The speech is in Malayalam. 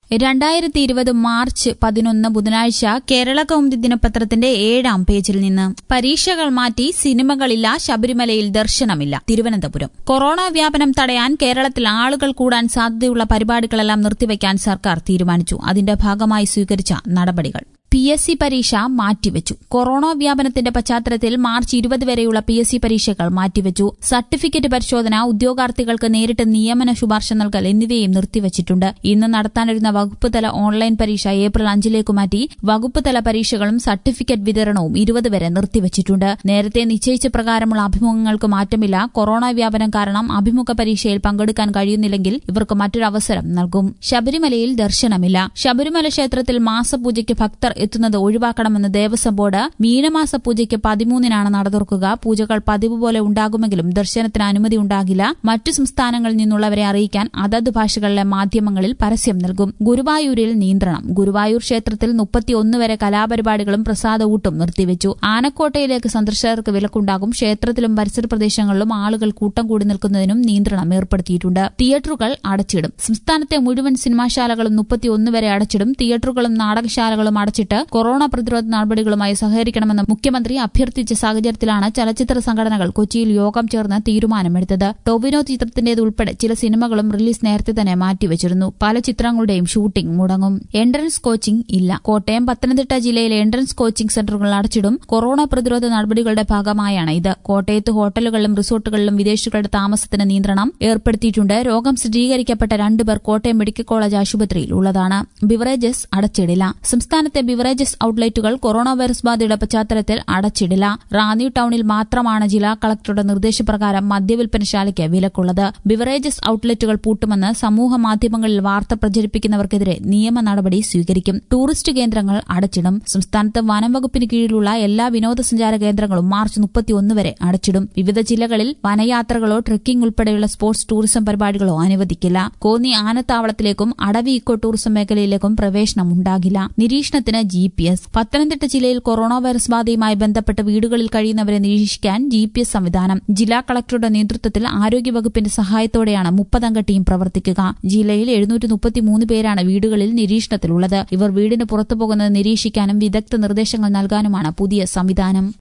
രണ്ടായിരത്തി ഇരുപത് മാർച്ച് പതിനൊന്ന് ബുധനാഴ്ച കേരള കൗമുദി ദിനപത്രത്തിന്റെ ഏഴാം പേജിൽ നിന്ന് പരീക്ഷകൾ മാറ്റി സിനിമകളില്ല ശബരിമലയിൽ ദർശനമില്ല തിരുവനന്തപുരം കൊറോണ വ്യാപനം തടയാൻ കേരളത്തിൽ ആളുകൾ കൂടാൻ സാധ്യതയുള്ള പരിപാടികളെല്ലാം നിർത്തിവെക്കാൻ സർക്കാർ തീരുമാനിച്ചു അതിന്റെ ഭാഗമായി സ്വീകരിച്ച നടപടികൾ പി എസ് സി പരീക്ഷ മാറ്റിവെച്ചു കൊറോണ വ്യാപനത്തിന്റെ പശ്ചാത്തലത്തിൽ മാർച്ച് ഇരുപത് വരെയുള്ള പി എസ് സി പരീക്ഷകൾ മാറ്റിവെച്ചു സർട്ടിഫിക്കറ്റ് പരിശോധന ഉദ്യോഗാർത്ഥികൾക്ക് നേരിട്ട് നിയമന ശുപാർശ നൽകൽ എന്നിവയും നിർത്തിവച്ചിട്ടുണ്ട് ഇന്ന് നടത്താനിരുന്ന വകുപ്പ് തല ഓൺലൈൻ പരീക്ഷ ഏപ്രിൽ അഞ്ചിലേക്ക് മാറ്റി വകുപ്പ് തല പരീക്ഷകളും സർട്ടിഫിക്കറ്റ് വിതരണവും ഇരുപത് വരെ നിർത്തിവച്ചിട്ടുണ്ട് നേരത്തെ നിശ്ചയിച്ച പ്രകാരമുള്ള അഭിമുഖങ്ങൾക്ക് മാറ്റമില്ല കൊറോണ വ്യാപനം കാരണം അഭിമുഖ പരീക്ഷയിൽ പങ്കെടുക്കാൻ കഴിയുന്നില്ലെങ്കിൽ ഇവർക്ക് മറ്റൊരു അവസരം നൽകും ശബരിമലയിൽ ദർശനമില്ല ശബരിമല ക്ഷേത്രത്തിൽ മാസപൂജയ്ക്ക് ഭക്തർ എത്തുന്നത് ഒഴിവാക്കണമെന്ന് ദേവസ്വം ബോർഡ് മീനമാസ പൂജയ്ക്ക് പതിമൂന്നിനാണ് നട തുറക്കുക പൂജകൾ പതിവ് പോലെ ഉണ്ടാകുമെങ്കിലും ദർശനത്തിന് അനുമതി ഉണ്ടാകില്ല മറ്റു സംസ്ഥാനങ്ങളിൽ നിന്നുള്ളവരെ അറിയിക്കാൻ അതത് ഭാഷകളിലെ മാധ്യമങ്ങളിൽ പരസ്യം നൽകും ഗുരുവായൂരിൽ നിയന്ത്രണം ഗുരുവായൂർ ക്ഷേത്രത്തിൽ മുപ്പത്തിയൊന്ന് വരെ കലാപരിപാടികളും പ്രസാദ ഊട്ടും നിർത്തിവെച്ചു ആനക്കോട്ടയിലേക്ക് സന്ദർശകർക്ക് വിലക്കുണ്ടാകും ക്ഷേത്രത്തിലും പരിസര പ്രദേശങ്ങളിലും ആളുകൾ കൂട്ടം കൂടി നിൽക്കുന്നതിനും നിയന്ത്രണം ഏർപ്പെടുത്തിയിട്ടുണ്ട് തിയേറ്ററുകൾ അടച്ചിടും സംസ്ഥാനത്തെ മുഴുവൻ സിനിമാശാലകളും മുപ്പത്തിയൊന്ന് വരെ അടച്ചിടും തിയേറ്ററുകളും നാടകശാലകളും അടച്ചിട്ട് കൊറോണ പ്രതിരോധ നടപടികളുമായി സഹകരിക്കണമെന്ന് മുഖ്യമന്ത്രി അഭ്യർത്ഥിച്ച സാഹചര്യത്തിലാണ് ചലച്ചിത്ര സംഘടനകൾ കൊച്ചിയിൽ യോഗം ചേർന്ന് തീരുമാനമെടുത്തത് ടൊവിനോ ചിത്രത്തിന്റേതുൾപ്പെടെ ചില സിനിമകളും റിലീസ് നേരത്തെ തന്നെ മാറ്റിവച്ചിരുന്നു പല ചിത്രങ്ങളുടെയും ഷൂട്ടിംഗ് മുടങ്ങും എൻട്രൻസ് കോച്ചിംഗ് ഇല്ല കോട്ടയം പത്തനംതിട്ട ജില്ലയിലെ എൻട്രൻസ് കോച്ചിംഗ് സെന്ററുകൾ അടച്ചിടും കൊറോണ പ്രതിരോധ നടപടികളുടെ ഭാഗമായാണ് ഇത് കോട്ടയത്ത് ഹോട്ടലുകളിലും റിസോർട്ടുകളിലും വിദേശികളുടെ താമസത്തിന് നിയന്ത്രണം ഏർപ്പെടുത്തിയിട്ടുണ്ട് രോഗം സ്ഥിരീകരിക്കപ്പെട്ട രണ്ടുപേർ കോട്ടയം മെഡിക്കൽ കോളേജ് ആശുപത്രിയിൽ ഉള്ളതാണ് ബിവറേജസ് അടച്ചിടില്ല സംസ്ഥാനത്തെ ബിവറേജസ് ഔട്ട്ലെറ്റുകൾ കൊറോണ വൈറസ് ബാധയുടെ പശ്ചാത്തലത്തിൽ അടച്ചിടില്ല റാന്നി ടൌണിൽ മാത്രമാണ് ജില്ലാ കളക്ടറുടെ നിർദ്ദേശപ്രകാരം മദ്യവിൽപ്പനശാലയ്ക്ക് വിലക്കുള്ളത് ബിവറേജസ് ഔട്ട്ലെറ്റുകൾ പൂട്ടുമെന്ന് സമൂഹ മാധ്യമങ്ങളിൽ വാർത്ത പ്രചരിപ്പിക്കുന്നവർക്കെതിരെ നിയമ നടപടി സ്വീകരിക്കും ടൂറിസ്റ്റ് കേന്ദ്രങ്ങൾ അടച്ചിടും സംസ്ഥാനത്ത് വനം വകുപ്പിന് കീഴിലുള്ള എല്ലാ വിനോദസഞ്ചാര കേന്ദ്രങ്ങളും മാർച്ച് മുപ്പത്തിയൊന്ന് വരെ അടച്ചിടും വിവിധ ജില്ലകളിൽ വനയാത്രകളോ ട്രെക്കിംഗ് ഉൾപ്പെടെയുള്ള സ്പോർട്സ് ടൂറിസം പരിപാടികളോ അനുവദിക്കില്ല കോന്നി ആനത്താവളത്തിലേക്കും അടവി ഇക്കോ ടൂറിസം മേഖലയിലേക്കും പ്രവേശനം ഉണ്ടാകില്ല നിരീക്ഷണത്തിന് ജി പി എസ് പത്തനംതിട്ട ജില്ലയിൽ കൊറോണ വൈറസ് ബാധയുമായി ബന്ധപ്പെട്ട് വീടുകളിൽ കഴിയുന്നവരെ നിരീക്ഷിക്കാൻ ജി പി എസ് സംവിധാനം ജില്ലാ കളക്ടറുടെ നേതൃത്വത്തിൽ ആരോഗ്യവകുപ്പിന്റെ സഹായത്തോടെയാണ് മുപ്പതംഗ ടീം പ്രവർത്തിക്കുക ജില്ലയിൽ എഴുന്നൂറ്റി മുപ്പത്തിമൂന്ന് പേരാണ് വീടുകളിൽ നിരീക്ഷണത്തിലുള്ളത് ഇവർ വീടിന് പുറത്തുപോകുന്നത് നിരീക്ഷിക്കാനും വിദഗ്ധ നിർദ്ദേശങ്ങൾ നൽകാനുമാണ് പുതിയ സംവിധാനം